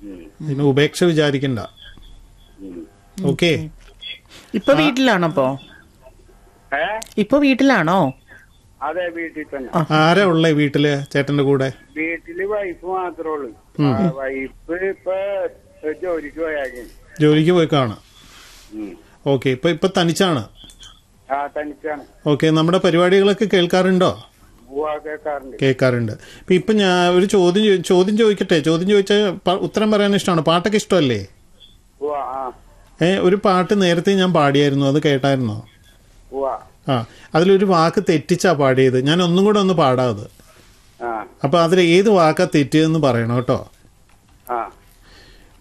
ഉം. ഇതിന് ഉപേക്ഷ വിചാരിക്കണ്ട ഉം. ഓക്കെ ഇപ്പൊ വീട്ടിലാണോ അപ്പോ ഏ ഇപ്പൊ വീട്ടിലാണോ അതെ വീട്ടിൽ തന്നെ ആരാ ഉള്ളേ വീട്ടില് ചേട്ടന്റെ കൂടെ വീട്ടില് വൈഫ് മാത്രമേ ഉള്ളൂ ആ, വൈഫ് ഇപ്പൊ ജോലിക്ക് പോയാക്കും ജോലിക്ക് പോയി കാണാം ഓക്കെ ഇപ്പൊ ഇപ്പൊ തനിച്ചാണ് ആ തനിച്ചാണ് ഓക്കെ നമ്മുടെ പരിപാടികളൊക്കെ കേൾക്കാറുണ്ടോ പോവാ കേൾക്കാറുണ്ട് കേൾക്കാറുണ്ട് ഇപ്പൊ ഇപ്പൊ ഞാൻ ഒരു ചോദ്യം ചോ- ചോദ്യം ചോദിക്കട്ടെ ചോദ്യം ചോദിച്ചാൽ പ- ഉത്തരം പറയാൻ ഇഷ്ടമാണ് പാട്ടൊക്കെ ഇഷ്ടമല്ലേ പോവാ ആ ഏ ഒരു പാട്ട് നേരത്തെ ഞാൻ പാടിയായിരുന്നു അത് കേട്ടായിരുന്നോ പോവാ ആ അതിലൊരു വാക്ക് തെറ്റിച്ചാ പാടിയത് ഞാൻ ഒന്നും കൂടെ ഒന്ന് പാടാം അത് ആ അപ്പൊ അതിൽ ഏത് വാക്കാ തെറ്റിയതെന്ന് പറയണം കേട്ടോ ആ